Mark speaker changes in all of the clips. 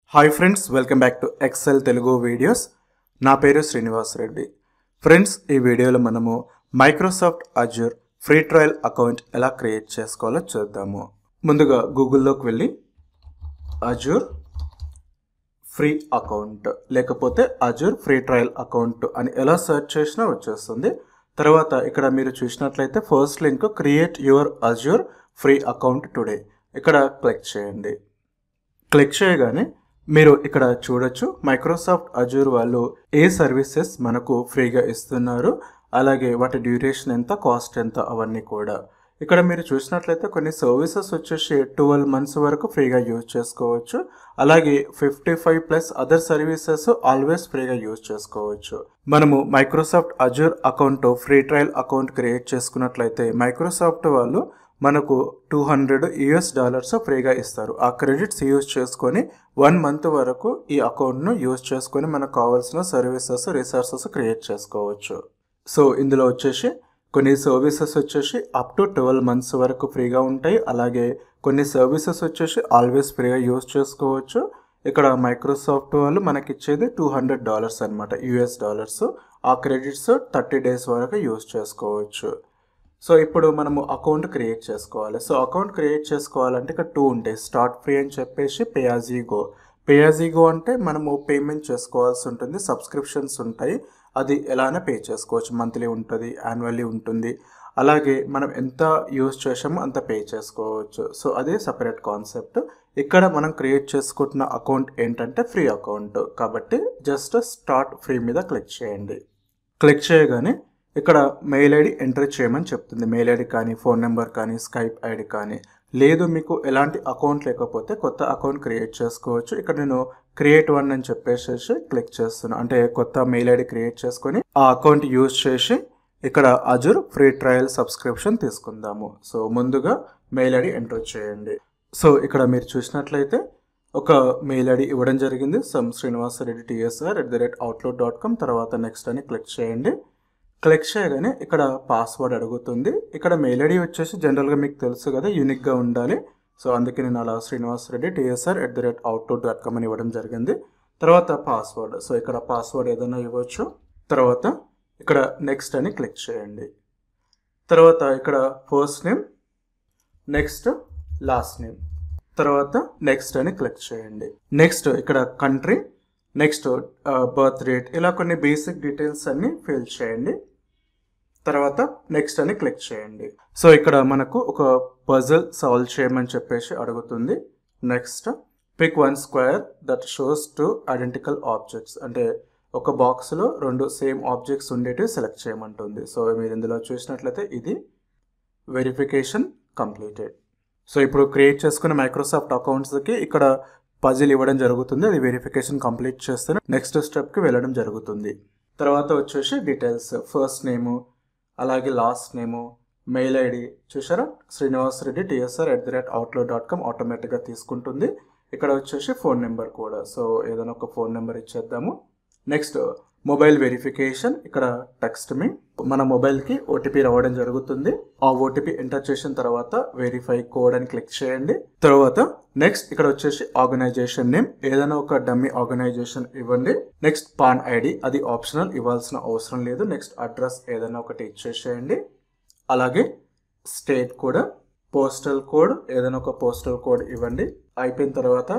Speaker 1: hi friends welcome back to Excel Telugu videos నా పేరు Srinivas Reddy friends ఈ వీడియోలో మనము Microsoft Azure free trial account ఎలా క్రియేట్ చేసుకోవాలో చూద్దాము ముందుగా గూగుల్లోకి వెళ్ళి అజూర్ ఫ్రీ అకౌంట్ లేకపోతే అజూర్ ఫ్రీ ట్రయల్ అకౌంట్ అని ఎలా సెర్చ్ చేసినా వచ్చేస్తుంది తర్వాత ఇక్కడ మీరు చూసినట్లయితే first link create your Azure free account today ఇక్కడ క్లిక్ చేయండి క్లిక్ చేయగానే మీరు ఇక్కడ చూడొచ్చు మైక్రోసాఫ్ట్ అజూర్ వాళ్ళు ఏ సర్వీసెస్ మనకు ఫ్రీగా ఇస్తున్నారు అలాగే వాటి డ్యూరేషన్ ఎంత కాస్ట్ ఎంత అవన్నీ కూడా ఇక్కడ మీరు చూసినట్లయితే కొన్ని సర్వీసెస్ వచ్చేసి ట్వెల్వ్ మంత్స్ వరకు ఫ్రీగా యూజ్ చేసుకోవచ్చు అలాగే fifty five plus other services always ఫ్రీగా యూజ్ చేసుకోవచ్చు మనము Microsoft Azure account free trial account create చేసుకున్నట్లయితే మైక్రోసాఫ్ట్ వాళ్ళు మనకు టూ హండ్రెడ్ యుఎస్ డాలర్స్ ఫ్రీగా ఇస్తారు ఆ క్రెడిట్స్ యూజ్ చేసుకొని వన్ మంత్ వరకు ఈ అకౌంట్ను యూజ్ చేసుకొని మనకు కావాల్సిన సర్వీసెస్ రిసోర్సెస్ క్రియేట్ చేసుకోవచ్చు సో ఇందులో వచ్చేసి కొన్ని సర్వీసెస్ వచ్చేసి అప్ టు ట్వెల్వ్ మంత్స్ వరకు ఫ్రీగా ఉంటాయి అలాగే కొన్ని సర్వీసెస్ వచ్చేసి ఆల్వేస్ ఫ్రీగా యూజ్ చేసుకోవచ్చు ఇక్కడ మైక్రోసాఫ్ట్ వాళ్ళు మనకి ఇచ్చేది టూ హండ్రెడ్ డాలర్స్ అనమాట యుఎస్ డాలర్స్ ఆ క్రెడిట్స్ థర్టీ డేస్ వరకు యూజ్ చేసుకోవచ్చు సో ఇప్పుడు మనము అకౌంట్ క్రియేట్ చేసుకోవాలి సో అకౌంట్ క్రియేట్ చేసుకోవాలంటే ఇక్కడ టూ ఉంటాయి స్టార్ట్ ఫ్రీ అని చెప్పేసి పేయాజీగో పేయాజీగో అంటే మనము పేమెంట్ చేసుకోవాల్సి ఉంటుంది సబ్స్క్రిప్షన్స్ ఉంటాయి అది ఎలానే పే చేసుకోవచ్చు మంత్లీ ఉంటుంది యాన్యువల్లీ ఉంటుంది అలాగే మనం ఎంత యూజ్ చేసామో అంత పే చేసుకోవచ్చు సో అదే సపరేట్ కాన్సెప్ట్ ఇక్కడ మనం క్రియేట్ చేసుకుంటున్న అకౌంట్ ఏంటంటే ఫ్రీ అకౌంట్ కాబట్టి జస్ట్ స్టార్ట్ ఫ్రీ మీద క్లిక్ చేయండి క్లిక్ చేయగానే ఇక్కడ మెయిల్ ఐడి ఎంటర్ చేయమని చెప్తుంది మెయిల్ ఐడి కానీ ఫోన్ నెంబర్ కానీ స్కైప్ ఐడి కానీ లేదు మీకు ఎలాంటి అకౌంట్ లేకపోతే కొత్త అకౌంట్ క్రియేట్ చేసుకోవచ్చు ఇక్కడ నేను క్రియేట్ వన్ అని చెప్పేసి క్లిక్ చేస్తున్నాను అంటే కొత్త మెయిల్ ఐడి క్రియేట్ చేసుకొని ఆ అకౌంట్ యూజ్ చేసి ఇక్కడ అజుర్ ఫ్రీ ట్రయల్ సబ్స్క్రిప్షన్ తీసుకుందాము సో ముందుగా మెయిల్ ఐడి ఎంటర్ చేయండి సో ఇక్కడ మీరు చూసినట్లయితే ఒక మెయిల్ ఐడి ఇవ్వడం జరిగింది some Srinivasa Reddy TSR at the rate outlook dot com తర్వాత నెక్స్ట్ అని క్లిక్ చేయండి క్లిక్ చేయగానే ఇక్కడ పాస్వర్డ్ అడుగుతుంది ఇక్కడ మెయిల్ ఐడి వచ్చేసి జనరల్గా మీకు తెలుసు కదా యూనిక్గా ఉండాలి సో అందుకే నేను అలా Srinivas Reddy TSR at the rate outlook dot com అని ఇవ్వడం జరిగింది తర్వాత పాస్వర్డ్ సో ఇక్కడ పాస్వర్డ్ ఏదైనా ఇవ్వచ్చు తర్వాత ఇక్కడ నెక్స్ట్ అని క్లిక్ చేయండి తర్వాత ఇక్కడ first name next last name తర్వాత నెక్స్ట్ అని క్లిక్ చేయండి నెక్స్ట్ ఇక్కడ కంట్రీ నెక్స్ట్ బర్త్ రేట్ ఇలా కొన్ని బేసిక్ డీటెయిల్స్ అన్ని ఫిల్ చేయండి తర్వాత నెక్స్ట్ అని క్లిక్ చేయండి సో ఇక్కడ మనకు ఒక పజల్ సాల్వ్ చేయమని చెప్పేసి అడుగుతుంది next pick one square that shows two identical objects అంటే ఒక బాక్స్లో రెండు సేమ్ ఆబ్జెక్ట్స్ ఉండేటివి సెలెక్ట్ చేయమంటుంది సో మీరు ఇందులో చూసినట్లయితే ఇది వెరిఫికేషన్ కంప్లీటెడ్ సో ఇప్పుడు క్రియేట్ చేసుకున్న మైక్రోసాఫ్ట్ అకౌంట్స్కి ఇక్కడ పజిల్ ఇవ్వడం జరుగుతుంది అది వెరిఫికేషన్ కంప్లీట్ చేస్తేనే నెక్స్ట్ స్టెప్కి వెళ్ళడం జరుగుతుంది తర్వాత వచ్చేసి డీటెయిల్స్ ఫస్ట్ నేము అలాగే లాస్ట్ నేము మెయిల్ ఐడి చూసారా Srinivas Reddy TSR at the rate outlook dot com ఆటోమేటిక్గా తీసుకుంటుంది ఇక్కడ వచ్చేసి ఫోన్ నెంబర్ కూడా సో ఏదైనా ఒక ఫోన్ నెంబర్ ఇచ్చేద్దాము నెక్స్ట్ మొబైల్ వెరిఫికేషన్ ఇక్కడ టెక్స్ట్ మీ మన మొబైల్కి ఓటీపీ రావడం జరుగుతుంది ఆ ఓటీపీ ఎంటర్ చేసిన తర్వాత వెరిఫై కోడ్ అని క్లిక్ చేయండి తర్వాత నెక్స్ట్ ఇక్కడ వచ్చేసి ఆర్గనైజేషన్ నేమ్ ఏదైనా ఒక డమ్మీ ఆర్గనైజేషన్ ఇవ్వండి నెక్స్ట్ పాన్ ఐడి అది ఆప్షనల్ ఇవ్వాల్సిన అవసరం లేదు నెక్స్ట్ అడ్రస్ ఏదైనా ఒకటి ఇచ్చేసేయండి అలాగే స్టేట్ కూడా పోస్టల్ కోడ్ ఏదైనా ఒక పోస్టల్ కోడ్ ఇవ్వండి అయిపోయిన తర్వాత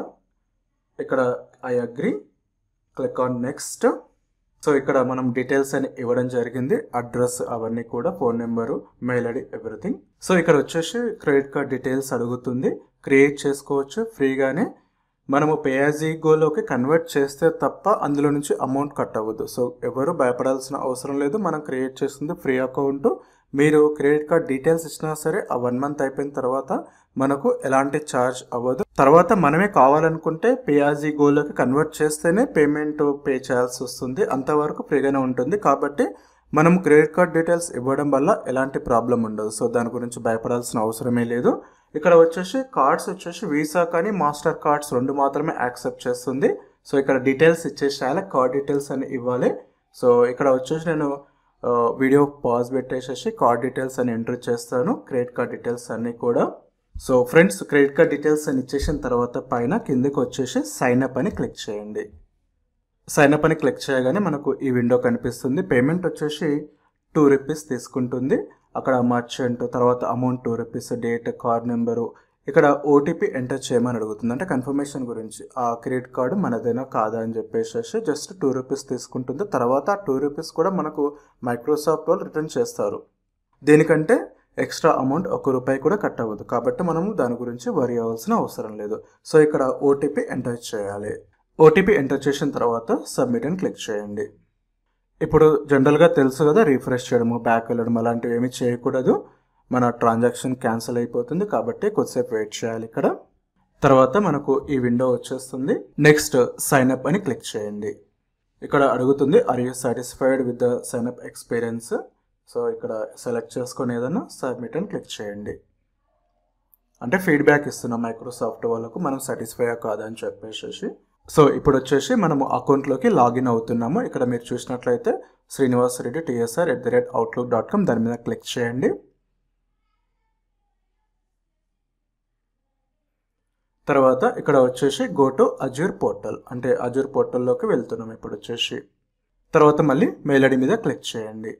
Speaker 1: ఇక్కడ I agree click on next so ఇక్కడ మనం డీటెయిల్స్ అని ఇవ్వడం జరిగింది అడ్రస్ అవన్నీ కూడా phone number mail ID everything so ఇక్కడ వచ్చేసి క్రెడిట్ కార్డ్ డీటెయిల్స్ అడుగుతుంది క్రియేట్ చేసుకోవచ్చు ఫ్రీగానే మనము పేయాజీగోలోకి కన్వర్ట్ చేస్తే తప్ప అందులో నుంచి అమౌంట్ కట్ అవ్వదు సో ఎవరు భయపడాల్సిన అవసరం లేదు మనం క్రియేట్ చేస్తుంది ఫ్రీ అకౌంట్ మీరు క్రెడిట్ కార్డ్ డీటెయిల్స్ ఇచ్చినా సరే ఆ వన్ మంత్ అయిపోయిన తర్వాత మనకు ఎలాంటి ఛార్జ్ అవ్వదు తర్వాత మనమే కావాలనుకుంటే పియాజీ గోలోకి కన్వర్ట్ చేస్తేనే పేమెంట్ పే చేయాల్సి వస్తుంది అంతవరకు ఫ్రీగానే ఉంటుంది కాబట్టి మనం క్రెడిట్ కార్డ్ డీటెయిల్స్ ఇవ్వడం వల్ల ఎలాంటి ప్రాబ్లం ఉండదు సో దాని గురించి భయపడాల్సిన అవసరమే లేదు ఇక్కడ వచ్చేసి కార్డ్స్ వచ్చేసి వీసా కానీ మాస్టర్ కార్డ్స్ రెండు మాత్రమే యాక్సెప్ట్ చేస్తుంది సో ఇక్కడ డీటెయిల్స్ ఇచ్చేసేయాలి కార్డ్ డీటెయిల్స్ అని ఇవ్వాలి సో ఇక్కడ వచ్చేసి నేను వీడియో పాజ్ పెట్టేసేసి కార్డ్ డీటెయిల్స్ అని ఎంటర్ చేస్తాను క్రెడిట్ కార్డ్ డీటెయిల్స్ అన్నీ కూడా so friends credit card details అని ఇచ్చేసిన తర్వాత పైన కిందకి వచ్చేసి సైన్ అప్ అని క్లిక్ చేయండి సైన్ అప్ అని క్లిక్ చేయగానే మనకు ఈ విండో కనిపిస్తుంది పేమెంట్ వచ్చేసి టూ రూపీస్ తీసుకుంటుంది అక్కడ మర్చెంట్ తర్వాత amount two rupees date card number ఇక్కడ ఓటీపీ ఎంటర్ చేయమని అడుగుతుంది అంటే కన్ఫర్మేషన్ గురించి ఆ క్రెడిట్ కార్డు మనదేనా కాదా అని చెప్పేసి జస్ట్ టూ రూపీస్ తీసుకుంటుంది తర్వాత ఆ టూ రూపీస్ కూడా మనకు మైక్రోసాఫ్ట్ వాళ్ళు రిటర్న్ చేస్తారు దీనికంటే ఎక్స్ట్రా అమౌంట్ ఒక రూపాయి కూడా కట్ అవ్వదు కాబట్టి మనము దాని గురించి వరి అవ్వాల్సిన అవసరం లేదు సో ఇక్కడ ఓటీపీ ఎంటర్ చేయాలి ఓటీపీ ఎంటర్ చేసిన తర్వాత సబ్మిట్ అని క్లిక్ చేయండి ఇప్పుడు జనరల్గా తెలుసు కదా రీఫ్రెష్ చేయడము బ్యాక్ వెళ్ళడం అలాంటివి ఏమీ చేయకూడదు మన ట్రాన్సాక్షన్ క్యాన్సిల్ అయిపోతుంది కాబట్టి కొద్దిసేపు వెయిట్ చేయాలి ఇక్కడ తర్వాత మనకు ఈ విండో వచ్చేస్తుంది నెక్స్ట్ సైన్ అప్ అని క్లిక్ చేయండి ఇక్కడ అడుగుతుంది are you satisfied with the sign up experience so ఇక్కడ సెలెక్ట్ చేసుకొని ఏదైనా సబ్మిట్ అని క్లిక్ చేయండి అంటే ఫీడ్బ్యాక్ ఇస్తున్నాం మైక్రోసాఫ్ట్ వాళ్ళకు మనం సాటిస్ఫై కాదా అని చెప్పేసి సో ఇప్పుడు వచ్చేసి మనము అకౌంట్లోకి లాగిన్ అవుతున్నాము ఇక్కడ మీరు చూసినట్లయితే Srinivas Reddy TSR at the rate outlook dot com దాని మీద క్లిక్ చేయండి తర్వాత ఇక్కడ వచ్చేసి గో టు అజూర్ పోర్టల్ అంటే అజూర్ పోర్టల్లోకి వెళ్తున్నాం ఇప్పుడు వచ్చేసి తర్వాత మళ్ళీ మెయిల్ ఐడి మీద క్లిక్ చేయండి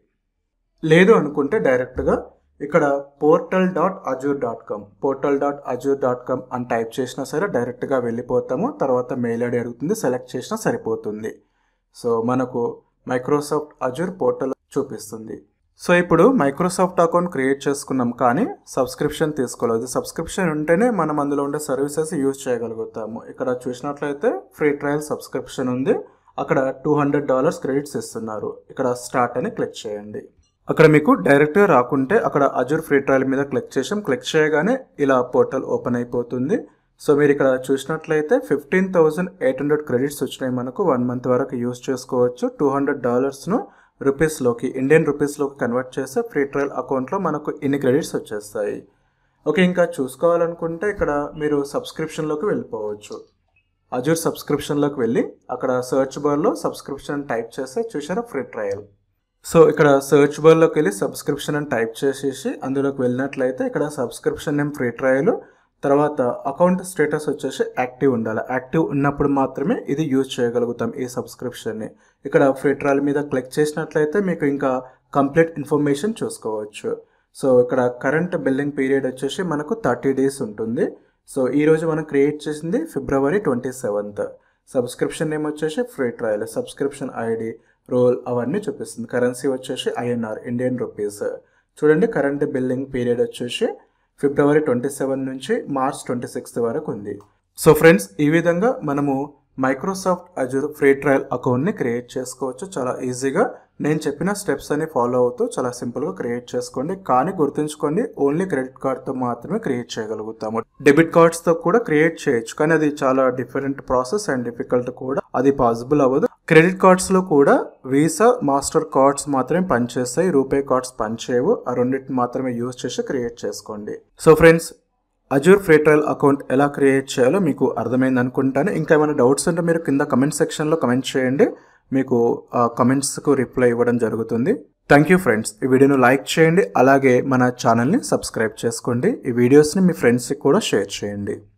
Speaker 1: లేదు అనుకుంటే డైరెక్ట్గా ఇక్కడ portal dot Azure dot com portal dot Azure dot com అని టైప్ చేసినా సరే డైరెక్ట్గా వెళ్ళిపోతాము తర్వాత మెయిల్ ఐడి అడుగుతుంది సెలెక్ట్ చేసినా సరిపోతుంది సో మనకు మైక్రోసాఫ్ట్ అజూర్ పోర్టల్ చూపిస్తుంది సో ఇప్పుడు మైక్రోసాఫ్ట్ అకౌంట్ క్రియేట్ చేసుకున్నాం కానీ సబ్స్క్రిప్షన్ తీసుకోలేదు సబ్స్క్రిప్షన్ ఉంటేనే మనం అందులో ఉండే సర్వీసెస్ యూజ్ చేయగలుగుతాము ఇక్కడ చూసినట్లయితే ఫ్రీ ట్రయల్ సబ్స్క్రిప్షన్ ఉంది అక్కడ టూ హండ్రెడ్ డాలర్స్ క్రెడిట్స్ ఇస్తున్నారు ఇక్కడ స్టార్ట్ అని క్లిక్ చేయండి అక్కడ మీకు డైరెక్ట్గా రాకుంటే అక్కడ అజూర్ ఫ్రీ ట్రయల్ మీద క్లిక్ చేసాం క్లిక్ చేయగానే ఇలా పోర్టల్ ఓపెన్ అయిపోతుంది సో మీరు ఇక్కడ చూసినట్లయితే fifteen thousand eight hundred credits వచ్చినాయి మనకు వన్ మంత్ వరకు యూస్ చేసుకోవచ్చు టూ హండ్రెడ్ డాలర్స్ను రూపీస్లోకి ఇండియన్ రూపీస్లోకి కన్వర్ట్ చేస్తే ఫ్రీ ట్రయల్ అకౌంట్లో మనకు ఇన్ని క్రెడిట్స్ వచ్చేస్తాయి ఓకే ఇంకా చూసుకోవాలనుకుంటే ఇక్కడ మీరు సబ్స్క్రిప్షన్లోకి వెళ్ళిపోవచ్చు అజూర్ సబ్స్క్రిప్షన్లోకి వెళ్ళి అక్కడ సెర్చ్ బార్లో సబ్స్క్రిప్షన్ టైప్ చేస్తే చూసారా ఫ్రీ ట్రయల్ సో ఇక్కడ సెర్చ్ బార్లోకి వెళ్ళి సబ్స్క్రిప్షన్ అని టైప్ చేసేసి అందులోకి వెళ్ళినట్లయితే ఇక్కడ సబ్స్క్రిప్షన్ నేమ్ ఫ్రీ ట్రయల్ తర్వాత అకౌంట్ స్టేటస్ వచ్చేసి యాక్టివ్ ఉండాలి యాక్టివ్ ఉన్నప్పుడు మాత్రమే ఇది యూజ్ చేయగలుగుతాం ఈ సబ్స్క్రిప్షన్ని ఇక్కడ ఫ్రీ ట్రయల్ మీద క్లిక్ చేసినట్లయితే మీకు ఇంకా కంప్లీట్ ఇన్ఫర్మేషన్ చూసుకోవచ్చు సో ఇక్కడ కరెంట్ బిల్లింగ్ పీరియడ్ వచ్చేసి మనకు థర్టీ డేస్ ఉంటుంది సో ఈరోజు మనం క్రియేట్ చేసింది February twenty seventh subscription name వచ్చేసి free trial subscription ID role అవన్నీ చూపిస్తుంది కరెన్సీ వచ్చేసి ఐఎన్ఆర్ ఇండియన్ రూపీస్ చూడండి కరెంట్ బిల్లింగ్ పీరియడ్ వచ్చేసి ఫిబ్రవరి ట్వంటీ సెవెన్ నుంచి మార్చ్ ట్వంటీ సిక్స్త్ వరకు ఉంది సో ఫ్రెండ్స్ ఈ విధంగా మనము మైక్రోసాఫ్ట్ అజూర్ ఫ్రీ ట్రయల్ అకౌంట్ని క్రియేట్ చేసుకోవచ్చు చాలా ఈజీగా నేను చెప్పిన స్టెప్స్ అని ఫాలో అవుతూ చాలా సింపుల్గా క్రియేట్ చేసుకోండి కానీ గుర్తుంచుకోండి ఓన్లీ క్రెడిట్ కార్డ్తో మాత్రమే క్రియేట్ చేయగలుగుతాము డెబిట్ కార్డ్స్తో కూడా క్రియేట్ చేయొచ్చు కానీ అది చాలా డిఫరెంట్ ప్రాసెస్ అండ్ డిఫికల్ట్ కూడా అది పాసిబుల్ అవ్వదు క్రెడిట్ కార్డ్స్లో కూడా వీసా మాస్టర్ కార్డ్స్ మాత్రమే పనిచేస్తాయి రూపే కార్డ్స్ పనిచేయవు ఆ రెండింటిని మాత్రమే యూజ్ చేసి క్రియేట్ చేసుకోండి so friends Azure free trial account ఎలా క్రియేట్ చేయాలో మీకు అర్థమైంది అనుకుంటాను ఇంకా ఏమైనా డౌట్స్ ఉంటే మీరు కింద కమెంట్ సెక్షన్లో కమెంట్ చేయండి మీకు ఆ కమెంట్స్కు రిప్లై ఇవ్వడం జరుగుతుంది థ్యాంక్ యూ ఫ్రెండ్స్ ఈ వీడియోను లైక్ చేయండి అలాగే మన ఛానల్ని సబ్స్క్రైబ్ చేసుకోండి ఈ వీడియోస్ని మీ ఫ్రెండ్స్కి కూడా షేర్ చేయండి